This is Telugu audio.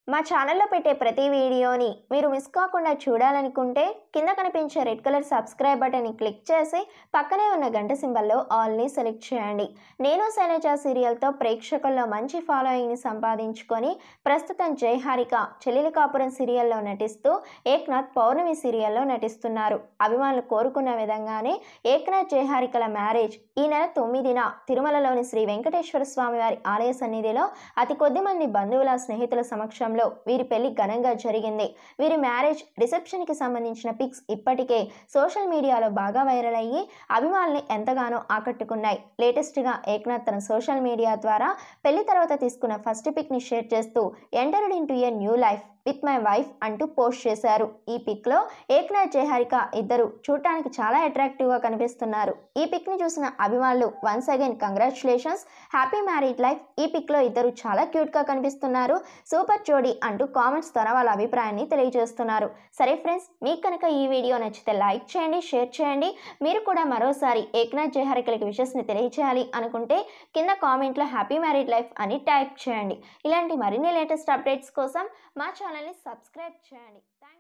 మా ఛానల్లో పెట్టే ప్రతి వీడియోని మీరు మిస్ కాకుండా చూడాలనుకుంటే కింద కనిపించే రెడ్ కలర్ సబ్స్క్రైబ్ బటన్ని క్లిక్ చేసి పక్కనే ఉన్న గంట సింబల్లో ఆల్ని సెలెక్ట్ చేయండి నేను శైలజ సీరియల్తో ప్రేక్షకుల్లో మంచి ఫాలోయింగ్ని సంపాదించుకొని ప్రస్తుతం జయహారిక చెల్లెలి కాపురం సీరియల్లో నటిస్తూ ఏక్నాథ్ పౌర్ణమి సీరియల్లో నటిస్తున్నారు అభిమానులు కోరుకున్న విధంగానే ఏక్నాథ్ జయహారికల మ్యారేజ్ ఈ నెల తొమ్మిదిన తిరుమలలోని శ్రీ వెంకటేశ్వర స్వామి వారి ఆలయ సన్నిధిలో అతి కొద్ది మంది బంధువుల స్నేహితుల సమక్షంలో వీరి పెళ్లి ఘనంగా జరిగింది వీరి మ్యారేజ్ రిసెప్షన్కి సంబంధించిన పిక్స్ ఇప్పటికే సోషల్ మీడియాలో బాగా వైరల్ అయ్యి అభిమానుల్ని ఎంతగానో ఆకట్టుకున్నాయి లేటెస్ట్గా ఏక్నాథ్ తన సోషల్ మీడియా ద్వారా పెళ్లి తర్వాత తీసుకున్న ఫస్ట్ పిక్ని షేర్ చేస్తూ entered in to a new life with my wife అంటూ పోస్ట్ చేశారు ఈ పిక్లో ఏక్నాథ్ జయహారిక ఇద్దరు చూడటానికి చాలా అట్రాక్టివ్గా కనిపిస్తున్నారు ఈ పిక్ని చూసిన అభిమానులు once again congratulations happy married life ఈ పిక్లో ఇద్దరు చాలా క్యూట్గా కనిపిస్తున్నారు సూపర్ జోడీ అంటూ కామెంట్స్ ద్వారా వాళ్ళ అభిప్రాయాన్ని తెలియజేస్తున్నారు సరే ఫ్రెండ్స్ మీకు కనుక ఈ వీడియో నచ్చితే లైక్ చేయండి షేర్ చేయండి మీరు కూడా మరోసారి ఏక్నాథ్ జయహారికలకి విషెస్ని తెలియజేయాలి అనుకుంటే కింద కామెంట్లో హ్యాపీ మ్యారీడ్ లైఫ్ అని టైప్ చేయండి ఇలాంటి మరిన్ని లేటెస్ట్ అప్డేట్స్ కోసం మా ఛానల్ని సబ్స్క్రైబ్ చేయండి థ్యాంక్